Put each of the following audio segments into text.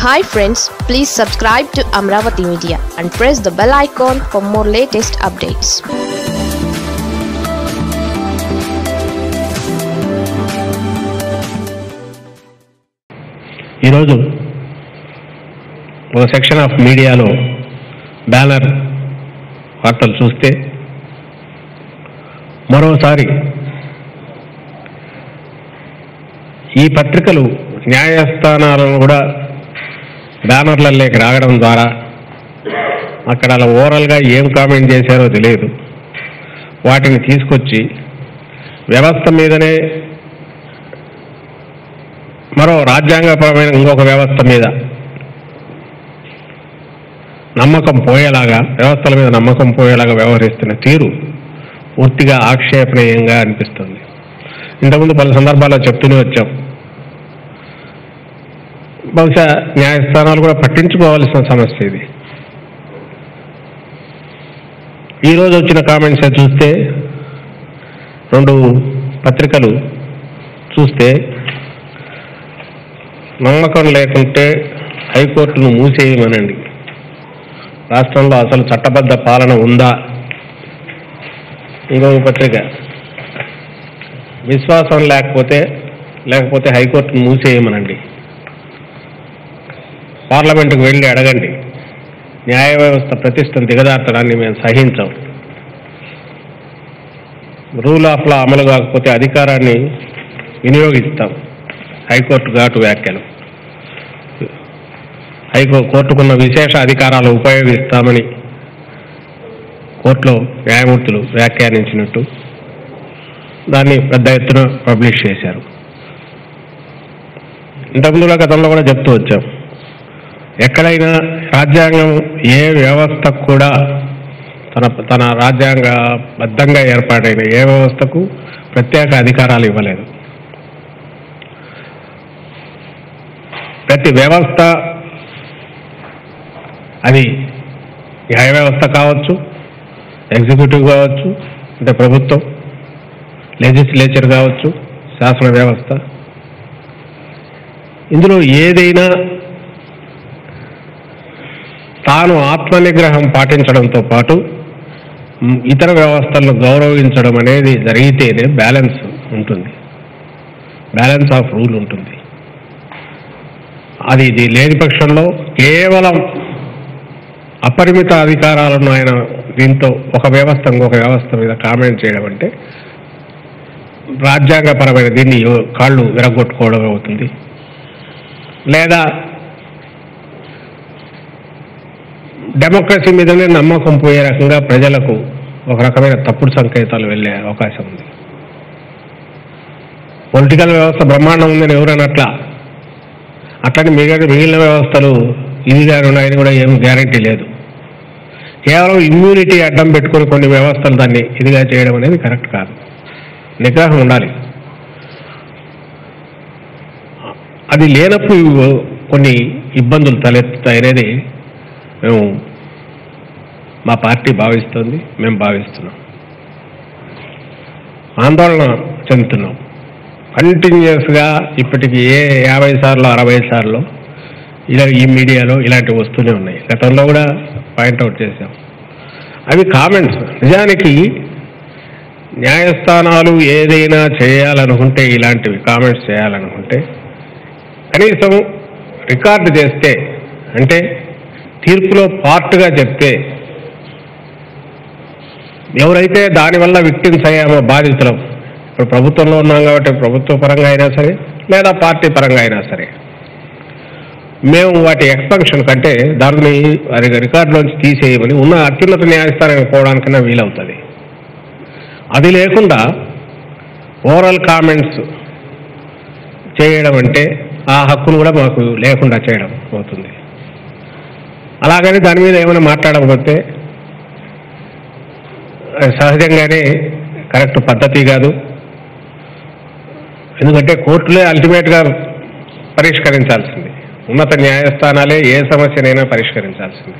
hi friends please subscribe to Amaravati media and press the bell icon for more latest updates ఈరోజు ఒక section of మీడియాలో banner వార్తలు చూస్తే మరోసారి ఈ పత్రికలు న్యాయస్థానాలను కూడా బ్యానర్లలోకి రావడం ద్వారా అక్కడ అలా ఓవరాల్గా ఏం కామెంట్ చేశారో తెలియదు వాటిని తీసుకొచ్చి వ్యవస్థ మీదనే మరో రాజ్యాంగపరమైన ఇంకొక వ్యవస్థ మీద నమ్మకం పోయేలాగా వ్యవస్థల మీద నమ్మకం పోయేలాగా వ్యవహరిస్తున్న తీరు పూర్తిగా ఆక్షేపణీయంగా అనిపిస్తుంది ఇంతకుముందు పలు సందర్భాల్లో చెప్తూనే వచ్చాం బహుశా న్యాయస్థానాలు కూడా పట్టించుకోవాల్సిన సమస్య ఇది ఈరోజు వచ్చిన కామెంట్స్ చూస్తే రెండు పత్రికలు చూస్తే నమ్మకం లేకుంటే హైకోర్టును మూసేయమనండి రాష్ట్రంలో అసలు చట్టబద్ధ పాలన ఉందా ఇంకొక పత్రిక విశ్వాసం లేకపోతే లేకపోతే హైకోర్టును మూసేయమనండి పార్లమెంటుకు వెళ్ళి అడగండి న్యాయ వ్యవస్థ ప్రతిష్టను దిగజార్చడాన్ని మేము సహించాం రూల్ ఆఫ్ లా అమలు కాకపోతే అధికారాన్ని వినియోగిస్తాం హైకోర్టు ఘాటు వ్యాఖ్యలు హైకో కోర్టుకున్న విశేష అధికారాలు ఉపయోగిస్తామని కోర్టులో న్యాయమూర్తులు వ్యాఖ్యానించినట్టు దాన్ని పెద్ద ఎత్తున పబ్లిష్ చేశారు ఇంతకుముందులో గతంలో కూడా చెప్తూ వచ్చాం ఎక్కడైనా రాజ్యాంగం ఏ వ్యవస్థకు కూడా తన తన రాజ్యాంగబద్ధంగా ఏర్పాటైన ఏ వ్యవస్థకు ప్రత్యేక అధికారాలు ఇవ్వలేదు ప్రతి వ్యవస్థ అది న్యాయ వ్యవస్థ కావచ్చు ఎగ్జిక్యూటివ్ కావచ్చు అంటే ప్రభుత్వం లెజిస్లేచర్ కావచ్చు శాసన వ్యవస్థ ఇందులో ఏదైనా తాను ఆత్మనిగ్రహం పాటించడంతో పాటు మ్, ఇతర వ్యవస్థలను గౌరవించడం అనేది జరిగితేనే బ్యాలెన్స్ ఉంటుంది బ్యాలెన్స్ ఆఫ్ రూల్ ఉంటుంది అది ఇది లేని పక్షంలో కేవలం అపరిమిత అధికారాలను ఆయన దీంతో ఒక వ్యవస్థ ఇంకొక వ్యవస్థ మీద కామెంట్ చేయడం అంటే రాజ్యాంగపరమైన దీన్ని ఎవ- కాళ్ళు విరగొట్టుకోవడం అవుతుంది లేదా డెమోక్రసీ మీదనే నమ్మకం పోయే రకంగా ప్రజలకు ఒక రకమైన తప్పుడు సంకేతాలు వెళ్ళే అవకాశం ఉంది పొలిటికల్ వ్యవస్థ బ్రహ్మాండం ఉందని ఎవరనట్లా అట్లని మిగిలిన మిగిలిన వ్యవస్థలు ఇదిగా ఉన్నాయని కూడా ఏం గ్యారంటీ లేదు కేవలం ఇమ్యూనిటీ అడ్డం పెట్టుకొని కొన్ని వ్యవస్థలు దాన్ని ఇదిగా చేయడం అనేది కరెక్ట్ కాదు నిగ్రహం ఉండాలి అది లేనప్పుడు కొన్ని ఇబ్బందులు తలెత్తుతాయి అనేది మేము మా పార్టీ భావిస్తుంది మేము భావిస్తున్నాం ఆందోళన చెందుతున్నాం కంటిన్యూస్గా ఇప్పటికి ఏ యాభై సార్లు అరవై సార్లు ఇలా ఈ మీడియాలో ఇలాంటివి వస్తూనే ఉన్నాయి గతంలో కూడా పాయింట్అవుట్ చేశాం అవి కామెంట్స్ నిజానికి న్యాయస్థానాలు ఏదైనా చేయాలనుకుంటే ఇలాంటివి కామెంట్స్ చేయాలనుకుంటే కనీసం రికార్డు చేస్తే అంటే తీర్పులో పార్ట్గా చెప్తే ఎవరైతే దానివల్ల విక్టిమ్స్ అయ్యామో బాధితులం ఇప్పుడు ప్రభుత్వంలో ఉన్నాం కాబట్టి ప్రభుత్వ పరంగా అయినా సరే లేదా పార్టీ పరంగా అయినా సరే మేము వాటి ఎక్స్పంక్షన్ కంటే దానిని వారి రికార్డులోంచి తీసేయమని ఉన్న అత్యున్నత న్యాయస్థానానికి పోవడానికైనా వీలవుతుంది అది లేకుండా ఓవరాల్ కామెంట్స్ చేయడం అంటే ఆ హక్కును కూడా మాకు లేకుండా చేయడం అవుతుంది అలాగని దాని మీద ఏమైనా మాట్లాడకపోతే అది సహజంగానే కరెక్ట్ పద్ధతి కాదు ఎందుకంటే కోర్టులే అల్టిమేట్గా పరిష్కరించాల్సింది ఉన్నత న్యాయస్థానాలే ఏ సమస్యనైనా పరిష్కరించాల్సింది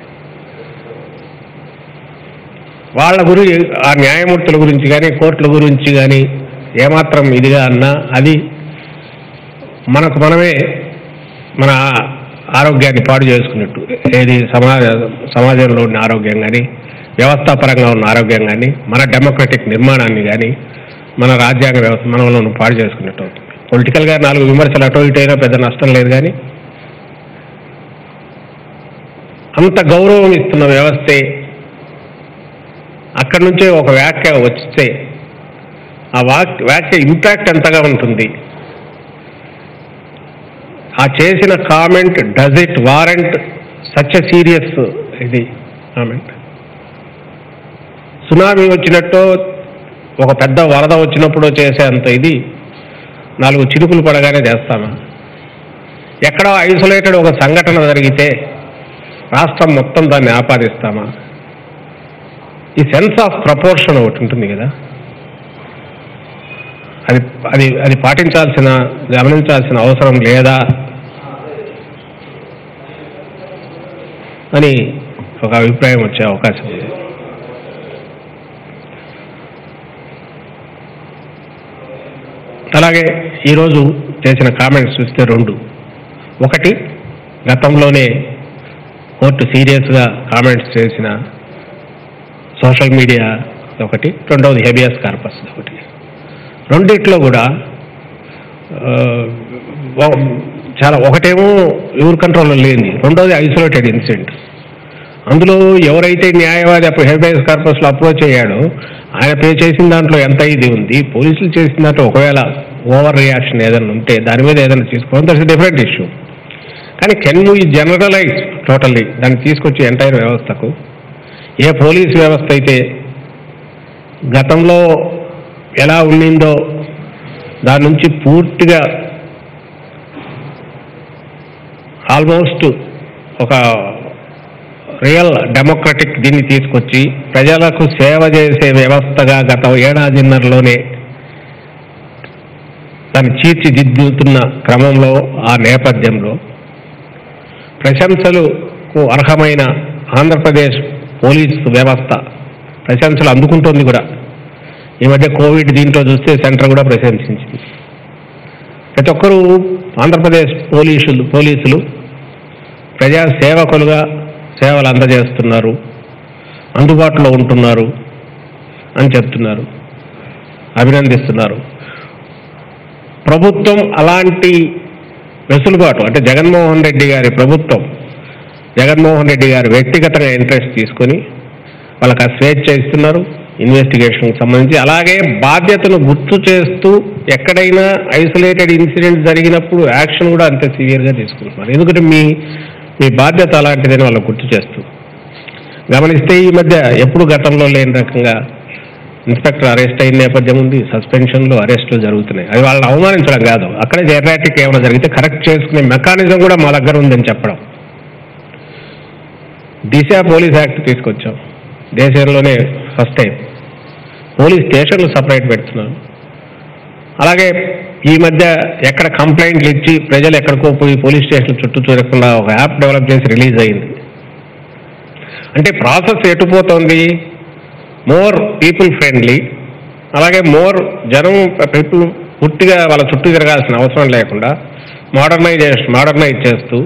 వాళ్ళ గురించి ఆ న్యాయమూర్తుల గురించి కానీ కోర్టుల గురించి కానీ ఏమాత్రం ఇదిగా అన్నా అది మనకు మనమే మన ఆరోగ్యాన్ని పాడు చేసుకున్నట్టు ఏది సమాజ సమాజంలో ఉన్న ఆరోగ్యం కానీ వ్యవస్థాపరంగా ఉన్న ఆరోగ్యం కానీ మన డెమోక్రటిక్ నిర్మాణాన్ని కానీ మన రాజ్యాంగ వ్యవస్థ మనలో పాడు చేసుకున్నట్టు అవుతుంది పొలిటికల్గా నాలుగు విమర్శలు అటో ఇటు అయినా పెద్ద నష్టం లేదు కానీ అంత గౌరవం ఇస్తున్న వ్యవస్థే అక్కడి నుంచే ఒక వ్యాఖ్య వస్తే ఆ వాక్ వ్యాఖ్య ఇంపాక్ట్ ఎంతగా ఉంటుంది ఆ చేసిన comment does it warrant such a serious ఇది కామెంట్ సునామీ వచ్చినట్టు ఒక పెద్ద వరద వచ్చినప్పుడు చేసే అంత ఇది నాలుగు చినుకులు పడగానే చేస్తామా ఎక్కడో ఐసోలేటెడ్ ఒక సంఘటన జరిగితే రాష్ట్రం మొత్తం దాన్ని ఆపాదిస్తామా ఈ సెన్స్ ఆఫ్ ప్రపోర్షన్ ఒకటి ఉంటుంది కదా అది అది అది పాటించాల్సిన గమనించాల్సిన అవసరం లేదా అని ఒక అభిప్రాయం వచ్చే అవకాశం ఉంది అలాగే ఈరోజు చేసిన కామెంట్స్ చూస్తే రెండు ఒకటి గతంలోనే కోర్టు సీరియస్గా కామెంట్స్ చేసిన సోషల్ మీడియా ఒకటి రెండవది హెబియస్ కార్పస్ ఒకటి రెండిట్లో కూడా ఆ, ఒ- చాలా ఒకటేమో ఎవరి కంట్రోల్లో లేని రెండోది ఐసోలేటెడ్ ఇన్సిడెంట్ అందులో ఎవరైతే న్యాయవాది అప్పుడు హెబియస్ కార్పస్లో అప్రోచ్ అయ్యాడో ఆయన పే చేసిన దాంట్లో ఎంత ఇది ఉంది పోలీసులు చేసిన దాంట్లో ఒకవేళ ఓవర్ రియాక్షన్ ఏదైనా ఉంటే దాని మీద ఏదైనా తీసుకోవడం దట్స్ డిఫరెంట్ ఇష్యూ కానీ కెన్ యూ జనరలైజ్ టోటల్లీ దాన్ని తీసుకొచ్చి ఎంటైర్ వ్యవస్థకు ఏ పోలీస్ వ్యవస్థ అయితే గతంలో ఎలా ఉండిందో దాని నుంచి పూర్తిగా ఆల్మోస్ట్ ఒక రియల్ డెమోక్రటిక్ దీన్ని తీసుకొచ్చి ప్రజలకు సేవ చేసే వ్యవస్థగా గత ఏడాదిన్నరలోనే దాన్ని తీర్చిదిద్దుతున్న క్రమంలో ఆ నేపథ్యంలో ప్రశంసలకు అర్హమైన ఆంధ్రప్రదేశ్ పోలీస్ వ్యవస్థ ప్రశంసలు అందుకుంటోంది కూడా ఈ మధ్య కోవిడ్ దీంట్లో చూస్తే సెంటర్ కూడా ప్రశంసించింది ప్రతి ఒక్కరూ ఆంధ్రప్రదేశ్ పోలీసులు పోలీసులు ప్రజా సేవకులుగా సేవలు అందజేస్తున్నారు అందుబాటులో ఉంటున్నారు అని చెప్తున్నారు అభినందిస్తున్నారు ప్రభుత్వం అలాంటి వెసులుబాటు అంటే జగన్మోహన్ రెడ్డి గారి ప్రభుత్వం జగన్మోహన్ రెడ్డి గారు వ్యక్తిగతంగా ఇంట్రెస్ట్ తీసుకొని వాళ్ళకి ఆ స్వేచ్ఛ ఇస్తున్నారు ఇన్వెస్టిగేషన్కి సంబంధించి అలాగే బాధ్యతను గుర్తు చేస్తూ ఎక్కడైనా ఐసోలేటెడ్ ఇన్సిడెంట్ జరిగినప్పుడు యాక్షన్ కూడా అంతే సివియర్గా తీసుకుంటున్నారు ఎందుకంటే మీ మీ బాధ్యత అలాంటిదని వాళ్ళకు గుర్తు చేస్తూ గమనిస్తే ఈ మధ్య ఎప్పుడు గతంలో లేని రకంగా ఇన్స్పెక్టర్ అరెస్ట్ అయిన నేపథ్యం ఉంది సస్పెన్షన్లు అరెస్టులు జరుగుతున్నాయి అది వాళ్ళని అవమానించడం కాదు అక్కడే జెర్రాటిక్ ఏమైనా జరిగితే కరెక్ట్ చేసుకునే మెకానిజం కూడా మా దగ్గర ఉందని చెప్పడం దిశ పోలీస్ యాక్ట్ తీసుకొచ్చాం దేశంలోనే ఫస్ట్ టైం పోలీస్ స్టేషన్లు సపరేట్ పెడుతున్నారు అలాగే ఈ మధ్య ఎక్కడ కంప్లైంట్లు ఇచ్చి ప్రజలు ఎక్కడికో పోయి పోలీస్ స్టేషన్ చుట్టూ చూడకుండా ఒక యాప్ డెవలప్ చేసి రిలీజ్ అయింది అంటే ప్రాసెస్ ఎటుపోతోంది మోర్ పీపుల్ ఫ్రెండ్లీ అలాగే మోర్ జనం పీపుల్ పూర్తిగా వాళ్ళ చుట్టూ తిరగాల్సిన అవసరం లేకుండా మోడర్నైజేషన్ మోడర్నైజ్ చేస్తూ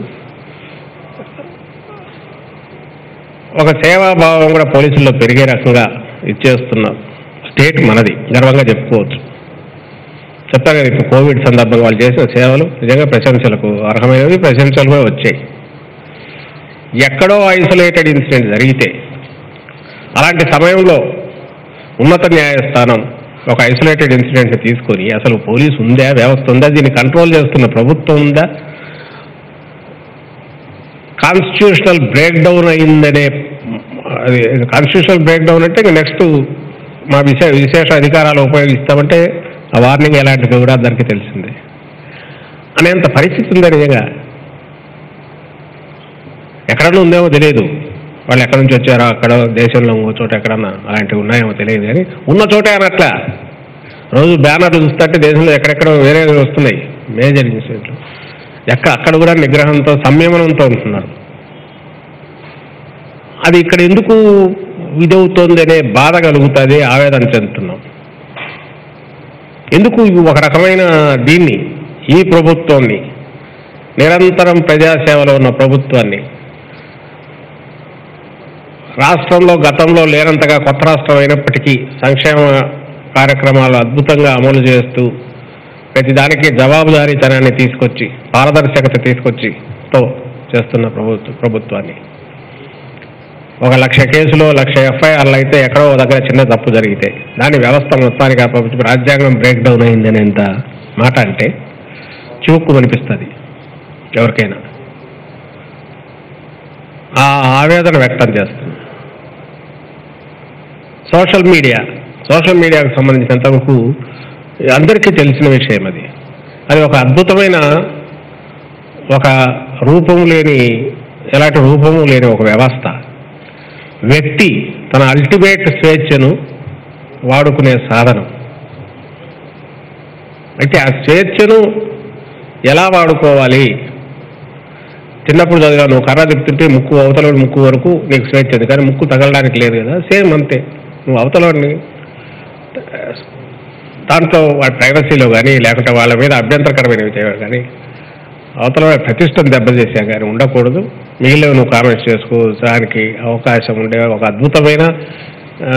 ఒక సేవాభావం కూడా పోలీసుల్లో పెరిగే రకంగా ఇచ్చేస్తున్న స్టేట్ మనది గర్వంగా చెప్పుకోవచ్చు చెప్తా కదా ఇప్పుడు కోవిడ్ సందర్భంగా వాళ్ళు చేసిన సేవలు నిజంగా ప్రశంసలకు అర్హమైనవి ప్రశంసలు కూడా వచ్చాయి ఎక్కడో ఐసోలేటెడ్ ఇన్సిడెంట్ జరిగితే అలాంటి సమయంలో ఉన్నత న్యాయస్థానం ఒక ఐసోలేటెడ్ ఇన్సిడెంట్ని తీసుకొని అసలు పోలీస్ ఉందా వ్యవస్థ ఉందా దీన్ని కంట్రోల్ చేస్తున్న ప్రభుత్వం ఉందా కాన్స్టిట్యూషనల్ బ్రేక్ డౌన్ అయిందనే అది కాన్స్టిట్యూషనల్ బ్రేక్ డౌన్ అంటే ఇంకా నెక్స్ట్ మా విశేష విశేష అధికారాలు ఉపయోగిస్తామంటే ఆ వార్నింగ్ ఎలాంటిది కూడా అందరికీ తెలిసిందే అనేంత పరిస్థితి ఉందా నిజంగా ఎక్కడన్నా ఉందేమో తెలియదు వాళ్ళు ఎక్కడి నుంచి వచ్చారో అక్కడ దేశంలో ఇంకో చోట ఎక్కడన్నా అలాంటివి ఉన్నాయేమో తెలియదు కానీ ఉన్న చోటే అనట్లా రోజు బ్యానర్లు చూస్తుంటే దేశంలో ఎక్కడెక్కడ వేరే వస్తున్నాయి మేజర్ ఇన్సిడెంట్లు ఎక్కడ అక్కడ కూడా నిగ్రహంతో సంయమనంతో ఉంటున్నారు అది ఇక్కడ ఎందుకు ఇదవుతోంది అనే బాధ కలుగుతుంది ఆవేదన చెందుతున్నాం ఎందుకు ఇవి ఒక రకమైన దీన్ని ఈ ప్రభుత్వాన్ని నిరంతరం ప్రజాసేవలో ఉన్న ప్రభుత్వాన్ని రాష్ట్రంలో గతంలో లేనంతగా కొత్త రాష్ట్రం అయినప్పటికీ సంక్షేమ కార్యక్రమాలు అద్భుతంగా అమలు చేస్తూ ప్రతిదానికి జవాబుదారీతనాన్ని తీసుకొచ్చి పారదర్శకత తీసుకొచ్చి తో చేస్తున్న ప్రభుత్వ ప్రభుత్వాన్ని ఒక లక్ష కేసులో లక్ష ఎఫ్ఐఆర్లు అయితే ఎక్కడో ఒక దగ్గర చిన్న తప్పు జరిగితే దాని వ్యవస్థ మొత్తానికి ఆ ప్రభుత్వం రాజ్యాంగం బ్రేక్ డౌన్ అయిందనేంత మాట అంటే చివుక్కు అనిపిస్తుంది ఎవరికైనా ఆ ఆవేదన వ్యక్తం చేస్తుంది సోషల్ మీడియా సోషల్ మీడియాకు సంబంధించినంతవరకు అందరికీ తెలిసిన విషయం అది అది ఒక అద్భుతమైన ఒక రూపం లేని ఎలాంటి రూపము లేని ఒక వ్యవస్థ వ్యక్తి తన అల్టిమేట్ స్వేచ్ఛను వాడుకునే సాధనం అయితే ఆ స్వేచ్ఛను ఎలా వాడుకోవాలి చిన్నప్పుడు చదివా నువ్వు కర్ర తిప్పుతుంటే ముక్కు అవతలోడి ముక్కు వరకు నీకు స్వేచ్ఛ ఉంది కానీ ముక్కు తగలడానికి లేదు కదా సేమ్ అంతే నువ్వు అవతలోడిని దాంట్లో వాడి ప్రైవసీలో కానీ లేకుంటే వాళ్ళ మీద అభ్యంతరకరమైనవి చేయడం కానీ అవతల వాడి ప్రతిష్టను దెబ్బతీసా కానీ ఉండకూడదు మిగిలిన నువ్వు కామెంట్స్ చేసుకో దానికి అవకాశం ఉండే ఒక అద్భుతమైన ఆ,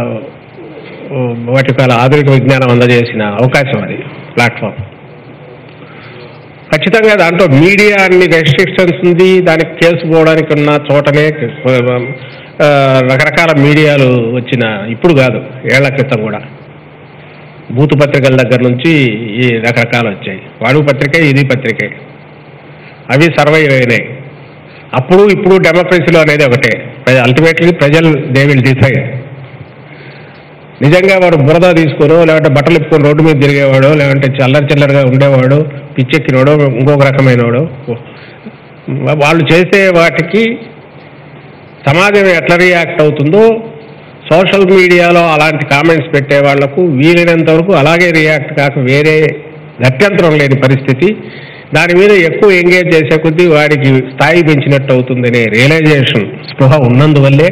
వాటి కాల ఆధునిక విజ్ఞానం అందజేసిన అవకాశం అది ప్లాట్ఫామ్ ఖచ్చితంగా దాంట్లో మీడియా అన్ని రెస్ట్రిక్షన్స్ ఉంది దానికి కేసు పోవడానికి ఉన్న చోటనే ఆ, రకరకాల మీడియాలు వచ్చిన ఇప్పుడు కాదు ఏళ్ల క్రితం కూడా బూతు పత్రికల దగ్గర నుంచి ఈ రకరకాలు వచ్చాయి వాడు పత్రికే ఇది పత్రికే అవి సర్వైవ్ అయినాయి అప్పుడు ఇప్పుడు డెమోక్రసీలో అనేది ఒకటే అల్టిమేట్లీ ప్రజలు దే విల్ డిసైడ్ నిజంగా వాడు బురద తీసుకోనో లేదంటే బట్టలు ఇప్పుకొని రోడ్డు మీద తిరిగేవాడో లేదంటే చల్లర చిల్లరగా ఉండేవాడు పిచ్చెక్కినోడో ఇంకొక రకమైనవాడో వాళ్ళు చేసే వాటికి సమాజం ఎట్లా రియాక్ట్ అవుతుందో సోషల్ మీడియాలో అలాంటి కామెంట్స్ పెట్టే వాళ్లకు వీలైనంత వరకు అలాగే రియాక్ట్ కాక వేరే గత్యంతరం లేని పరిస్థితి దాని మీద ఎక్కువ ఎంగేజ్ చేసే కొద్దీ వాడికి స్థాయి పెంచినట్టు అవుతుందనే రియలైజేషన్ స్పృహ ఉన్నందువల్లే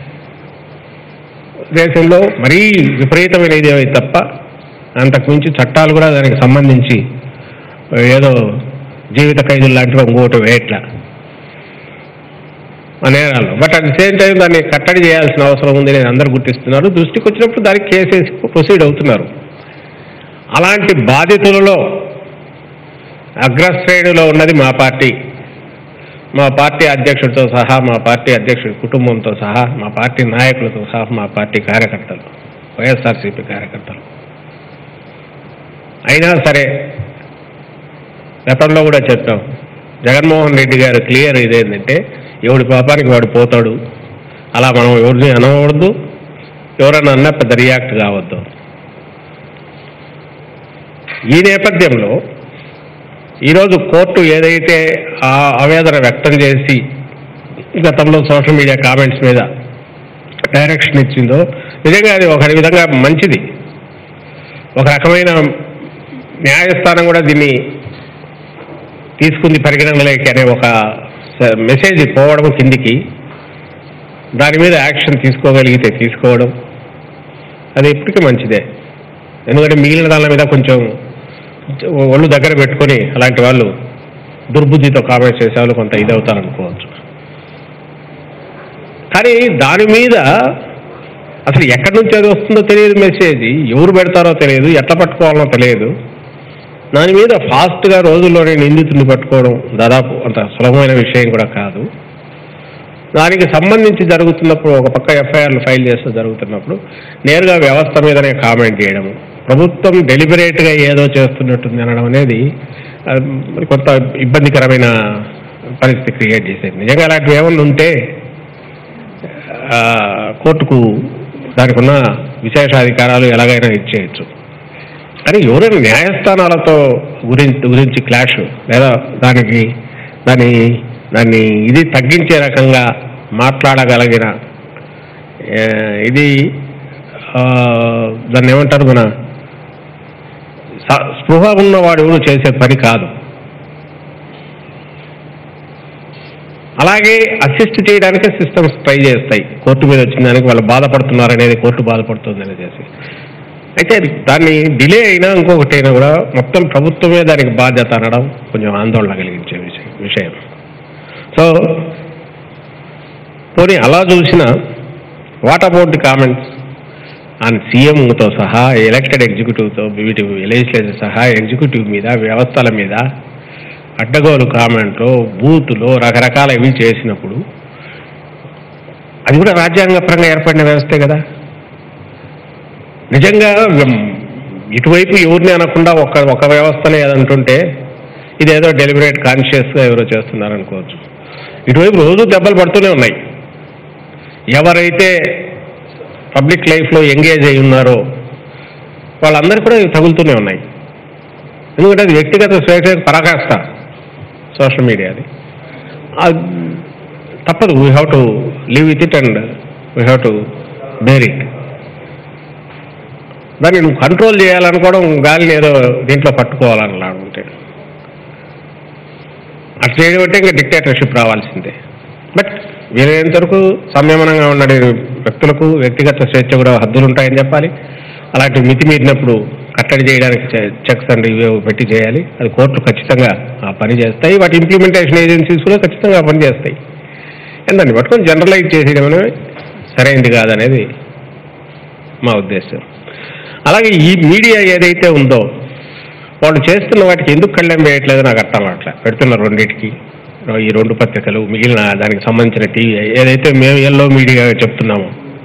దేశంలో మరీ విపరీతమైన ఇది తప్ప అంతకు మించి చట్టాలు కూడా దానికి సంబంధించి ఏదో జీవిత ఖైదులు లాంటివి ఇంకోటి వేయట్లా ఆ నేరాలు but at the same time దాన్ని కట్టడి చేయాల్సిన అవసరం ఉంది నేను అందరూ గుర్తిస్తున్నారు దృష్టికి వచ్చినప్పుడు దానికి కేసేసి ప్రొసీడ్ అవుతున్నారు అలాంటి బాధితులలో అగ్రశ్రేణిలో ఉన్నది మా పార్టీ మా పార్టీ అధ్యక్షుడితో సహా మా పార్టీ అధ్యక్షుడి కుటుంబంతో సహా మా పార్టీ నాయకులతో సహా మా పార్టీ కార్యకర్తలు వైఎస్ఆర్సీపీ కార్యకర్తలు అయినా సరే గతంలో కూడా చెప్పాం జగన్మోహన్ రెడ్డి గారు క్లియర్ ఇదేంటంటే ఎవడి పాపానికి వాడు పోతాడు అలా మనం ఎవరిని అనకూడదు ఎవరన్నా అన్నా పెద్ద రియాక్ట్ కావద్దు ఈ నేపథ్యంలో ఈరోజు కోర్టు ఏదైతే ఆ ఆవేదన వ్యక్తం చేసి గతంలో సోషల్ మీడియా కామెంట్స్ మీద డైరెక్షన్ ఇచ్చిందో నిజంగా అది ఒక విధంగా మంచిది ఒక రకమైన న్యాయస్థానం కూడా దీన్ని తీసుకుంది పరిగణనలోకి అనే ఒక స- మెసేజ్ పోవడం కిందికి దాని మీద యాక్షన్ తీసుకోగలిగితే తీసుకోవడం అది ఎప్పటికీ మంచిదే ఎందుకంటే మిగిలిన దాని మీద కొంచెం ఒళ్ళు దగ్గర పెట్టుకొని అలాంటి వాళ్ళు దుర్బుద్ధితో కామెంట్స్ చేసే వాళ్ళు కొంత ఇదవుతారనుకోవచ్చు కానీ దాని మీద అసలు ఎక్కడి నుంచి అది వస్తుందో తెలియదు మెసేజ్ ఎవరు పెడతారో తెలియదు ఎట్లా పట్టుకోవాలో తెలియదు దాని మీద ఫాస్ట్గా రోజుల్లోనే నిందితుడిని పట్టుకోవడం దాదాపు అంత సులభమైన విషయం కూడా కాదు దానికి సంబంధించి జరుగుతున్నప్పుడు ఒక పక్క ఎఫ్ఐఆర్లు ఫైల్ చేస్తూ జరుగుతున్నప్పుడు నేరుగా వ్యవస్థ మీదనే కామెంట్ చేయడము ప్రభుత్వం డెలిబరేట్గా ఏదో చేస్తున్నట్టుంది అనడం అనేది ఆ, మరి కొంత ఇబ్బందికరమైన పరిస్థితి క్రియేట్ చేసేది నిజంగా అలాంటివి ఏమన్నా ఉంటే ఆ, కోర్టుకు దానికి ఉన్న విశేషాధికారాలు ఎలాగైనా ఇచ్చేయచ్చు కానీ ఎవరైనా న్యాయస్థానాలతో గురించి గురించి క్లాష్ లేదా దానికి దాని దాన్ని ఇది తగ్గించే రకంగా మాట్లాడగలిగిన ఏ, ఇది ఆ, దాన్ని ఏమంటారు మన స- స్పృహ ఉన్నవాడు ఎవరు చేసే పని కాదు అలాగే అసిస్ట్ చేయడానికి సిస్టమ్స్ ట్రై చేస్తాయి కోర్టు మీద వచ్చిన దానికి వాళ్ళు బాధపడుతున్నారు అనేది కోర్టు బాధపడుతుంది అనేది చేసి అయితే దాన్ని డిలే అయినా ఇంకొకటి అయినా కూడా మొత్తం ప్రభుత్వమే దానికి బాధ్యత అనడం కొంచెం ఆందోళన కలిగించే విషయం విషయం సో పోనీ అలా చూసిన what about the comments on సీఎంతో సహా ఎలక్టెడ్ ఎగ్జిక్యూటివ్తో వీటి లెజిస్లేచర్ సహా ఎగ్జిక్యూటివ్ మీద వ్యవస్థల మీద అడ్డగోలు కామెంట్లు బూతులు రకరకాల ఇవి చేసినప్పుడు అది కూడా రాజ్యాంగపరంగా ఏర్పడిన వ్యవస్థే కదా నిజంగా ఉమ్, ఇటువైపు ఎవరిని అనకుండా ఒక ఒక వ్యవస్థనే అదంటుంటే ఇదేదో డెలిబరేట్ కాన్షియస్గా ఎవరో చేస్తున్నారు అనుకోవచ్చు ఇటువైపు రోజు దెబ్బలు పడుతూనే ఉన్నాయి ఎవరైతే పబ్లిక్ లైఫ్లో ఎంగేజ్ అయి ఉన్నారో వాళ్ళందరికీ కూడా ఇవి తగులుతూనే ఉన్నాయి ఎందుకంటే అది వ్యక్తిగత స్వేచ్ఛ పరాకాష్ట సోషల్ మీడియాది అది తప్పదు we have to live with it and we have to bear it దాన్ని నువ్వు కంట్రోల్ చేయాలనుకోవడం గాలిని ఏదో దీంట్లో పట్టుకోవాలని అనుకుంటే అట్లా చేయడం అంటే ఇంకా డిక్టేటర్షిప్ రావాల్సిందే బట్ వీలైనంత వరకు సంయమనంగా ఉన్న వ్యక్తులకు వ్యక్తిగత స్వేచ్ఛ కూడా హద్దులు ఉంటాయని చెప్పాలి అలాంటి మితి మీరినప్పుడు కట్టడి చేయడానికి చెక్స్ అండ్ ఇవి పెట్టి చేయాలి అది కోర్టులు ఖచ్చితంగా ఆ పని చేస్తాయి వాటి ఇంప్లిమెంటేషన్ ఏజెన్సీస్ కూడా ఖచ్చితంగా ఆ పని చేస్తాయి అండ్ దాన్ని పట్టుకొని జనరలైజ్ చేసేయడం అనేది సరైనది కాదనేది మా ఉద్దేశం అలాగే ఈ మీడియా ఏదైతే ఉందో వాళ్ళు చేస్తున్న వాటికి ఎందుకు కళ్ళెం వేయట్లేదు నాకు అర్థం అట్లా పెడుతున్న రెండింటికి ఈ రెండు పత్రికలు మిగిలిన దానికి సంబంధించిన టీవీ ఏదైతే మేము ఎల్లో మీడియా చెప్తున్నామో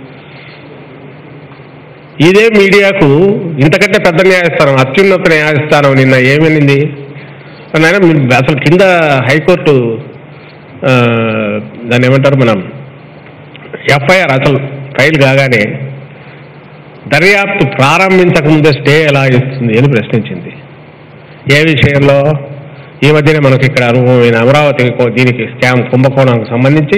ఇదే మీడియాకు ఇంతకంటే పెద్ద న్యాయస్థానం అత్యున్నత న్యాయస్థానం నిన్న ఏమనింది నాయన మీరు అసలు కింద హైకోర్టు ఆ, దాన్ని ఏమంటారు మనం ఎఫ్ఐఆర్ అసలు ఫైల్ కాగానే దర్యాప్తు ప్రారంభించక ముందే స్టే ఎలా ఇస్తుంది అని ప్రశ్నించింది ఏ విషయంలో ఈ మధ్యనే మనకి ఇక్కడ అనుభవమైన అమరావతి కో- దీనికి స్కామ్ కుంభకోణానికి సంబంధించి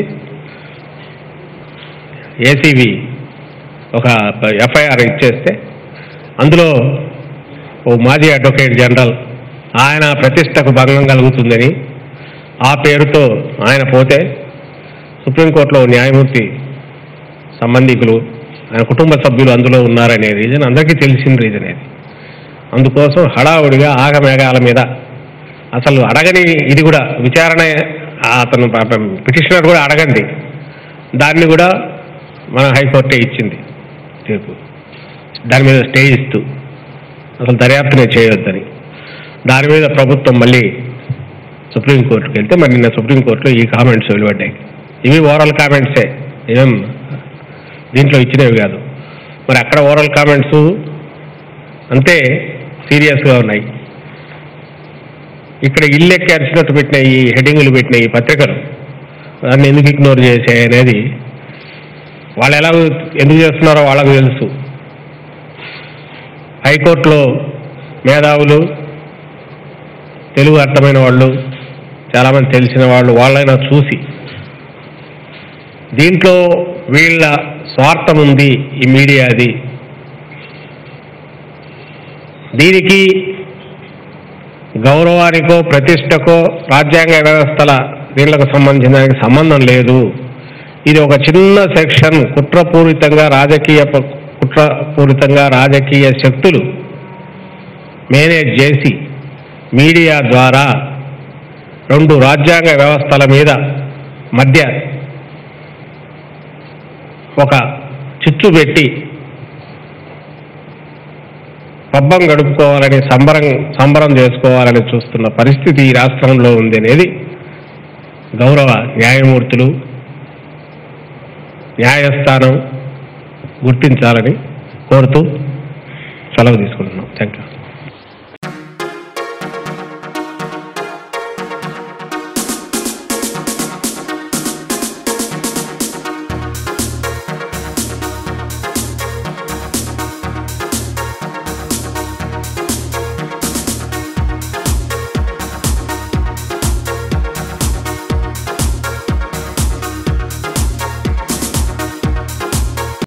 ఏసీబీ ఒక ఎఫ్ఐఆర్ ఇచ్చేస్తే అందులో ఓ మాజీ అడ్వకేట్ జనరల్ ఆయన ప్రతిష్టకు భంగం కలుగుతుందని ఆ పేరుతో ఆయన పోతే సుప్రీంకోర్టులో న్యాయమూర్తి సంబంధికులు ఆయన కుటుంబ సభ్యులు అందులో ఉన్నారనే రీజన్ అందరికీ తెలిసిన రీజన్ అది అందుకోసం హడావుడిగా ఆగమేఘాల మీద అసలు అడగని ఇది కూడా విచారణ అతను పాపం పిటిషనర్ కూడా అడగండి దాన్ని కూడా మన హైకోర్టే ఇచ్చింది తీర్పు దాని మీద స్టే ఇస్తూ అసలు దర్యాప్తునే చేయొద్దని దాని మీద ప్రభుత్వం మళ్ళీ సుప్రీంకోర్టుకి వెళ్తే మరి నిన్న సుప్రీంకోర్టులో ఈ కామెంట్స్ వెలువడ్డాయి ఇవి ఓరల్ కామెంట్సే ఏం దీంట్లో ఇచ్చినవి కాదు మరి అక్కడ ఓరల్ కామెంట్స్ అంతే సీరియస్గా ఉన్నాయి ఇక్కడ ఇల్లు ఎక్కి అరిచినట్టు పెట్టిన ఈ హెడ్డింగులు పెట్టిన ఈ పత్రికలు దాన్ని ఎందుకు ఇగ్నోర్ చేసాయి అనేది వాళ్ళు ఎలా ఎందుకు చేస్తున్నారో వాళ్ళకు తెలుసు హైకోర్టులో మేధావులు తెలుగు అర్థమైన వాళ్ళు చాలామంది తెలిసిన వాళ్ళు వాళ్ళైనా చూసి దీంట్లో వీళ్ళ స్వార్థం ఉంది ఈ మీడియాది దీనికి గౌరవానికో ప్రతిష్టకో రాజ్యాంగ వ్యవస్థల దీనికి సంబంధించిన దానికి సంబంధం లేదు ఇది ఒక చిన్న సెక్షన్ కుట్రపూరితంగా రాజకీయ ప- కుట్రపూరితంగా రాజకీయ శక్తులు మేనేజ్ చేసి మీడియా ద్వారా రెండు రాజ్యాంగ వ్యవస్థల మీద మధ్య ఒక చిచ్చు పెట్టి పబ్బం గడుపుకోవాలని సంబరం సంబరం చేసుకోవాలని చూస్తున్న పరిస్థితి ఈ రాష్ట్రంలో ఉంది అనేది గౌరవ న్యాయమూర్తులు న్యాయస్థానం గుర్తించాలని కోరుతూ సెలవు తీసుకుంటున్నాం థ్యాంక్ యూ